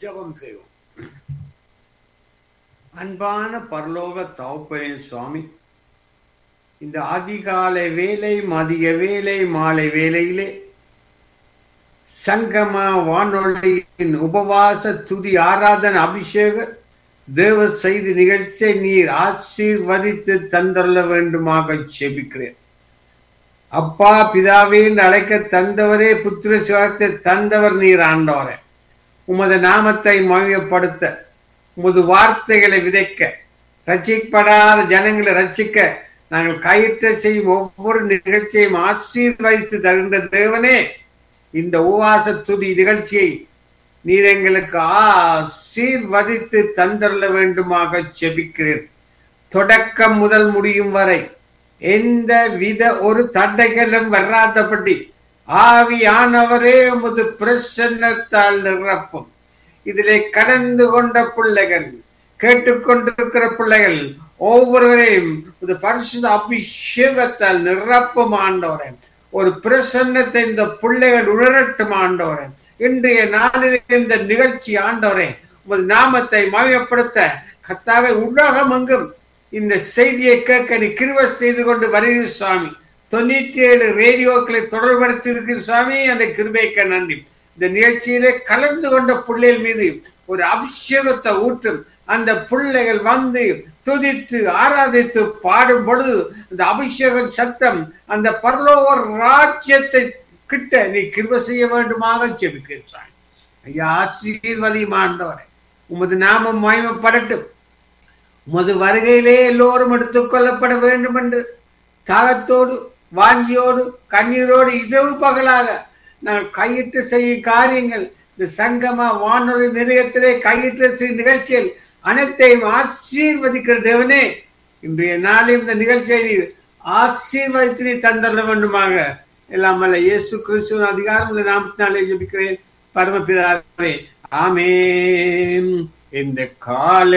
ஜெபம் செய்வோம் அன்பான பரலோக தகப்பனே சுவாமி இந்த அதிகாலை வேலை மதிய வேலை மாலை வேலையிலே சங்கம வானொலியின் உபவாச துதி ஆராதன அபிஷேக தேவ செய்தி நிகழ்ச்சியை நீர் ஆசீர்வதித்து தந்தள்ள வேண்டுமாக செபிக்கிறேன் அப்பா பிதாவே என்று அழைக்க தந்தவரே புத்திர சிவத்தை தந்தவர் நீர் ஆண்டவரே உமது நாமத்தை மகிமைப்படுத்த உமது வார்த்தைகளை விதைக்க ரட்சிக்கப்படாத ஜனங்களை ரட்சிக்க நாங்கள் கயிற்ற செய்யும் ஒவ்வொரு நிகழ்ச்சியையும் ஆசீர்வதித்து தருகின்ற தேவனே இந்த உவாச துதி நிகழ்ச்சியை நீர் எங்களுக்கு ஆசீர்வதித்து தந்தரல வேண்டுமாக செபிக்கிறேன் தொடக்கம் முதல் முடியும் வரை எந்த வித ஒரு தடைகளும் வராதபடி ஆவியானவரே உமது பிரசன்னத்தால் நிரப்பும் இதிலே கடந்து கொண்ட பிள்ளைகள் கேட்டுக்கொண்டிருக்கிற பிள்ளைகள் ஒவ்வொருவரையும் ஒரு பரிசுத்த அபிஷேகத்தால் நிரப்பும் ஆண்டவரே ஒரு பிரசன்னத்தை இந்த பிள்ளைகள் உணரட்டும் ஆண்டவரே இன்றைய நாளில் இந்த நிகழ்ச்சி ஆண்டவரே உமது நாமத்தை மயப்படுத்த கத்தாவை உலகம் எங்கும் இந்த செய்தியை கேட்க நீ கிருவ செய்து கொண்டு வருகிற சுவாமி தொண்ணூற்றி ஏழு ரேடியோக்களை தொடர்படுத்தி இருக்கிற சுவாமி அந்த கிருபைக்க நன்றி இந்த நிகழ்ச்சியிலே கலந்து கொண்ட பிள்ளைகள் மீது ஒரு அபிஷேகத்தை ஊற்றும் அந்த பிள்ளைகள் வந்து துதித்து ஆராதித்து பாடும் பொழுது அந்த அபிஷேகம் சத்தம் அந்த பரலோக ராஜ்யத்தை கிட்ட நீ கிருப செய்ய வேண்டுமாக செபிக்கிறாய் ஐயா ஆசீர்வதிமாண்டவரை உமது நாமம் மயமப்படட்டும் உமது வருகையிலே எல்லோரும் எடுத்துக் கொள்ளப்பட வேண்டும் என்று தாகத்தோடு வாஞ்சியோடு கண்ணீரோடு இரவு பகலாக நாங்கள் கையிட்டு செய்யும் காரியங்கள் இந்த சங்கம வானொலி நிலையத்திலே கையிட்டு செய்யும் நிகழ்ச்சியில் அனைத்தையும் ஆசீர்வதிக்கிற தேவனே இன்றைய நாளில் இந்த நிகழ்ச்சியை ஆசீர்வதித்து நீ தந்தர வேண்டுமாக எல்லாம் அல்ல இயேசு கிறிஸ்துவின் அதிகாரம் நாமத்தினாலே ஜபிக்கிறேன் பரமபிதாவே ஆமேன் இந்த கால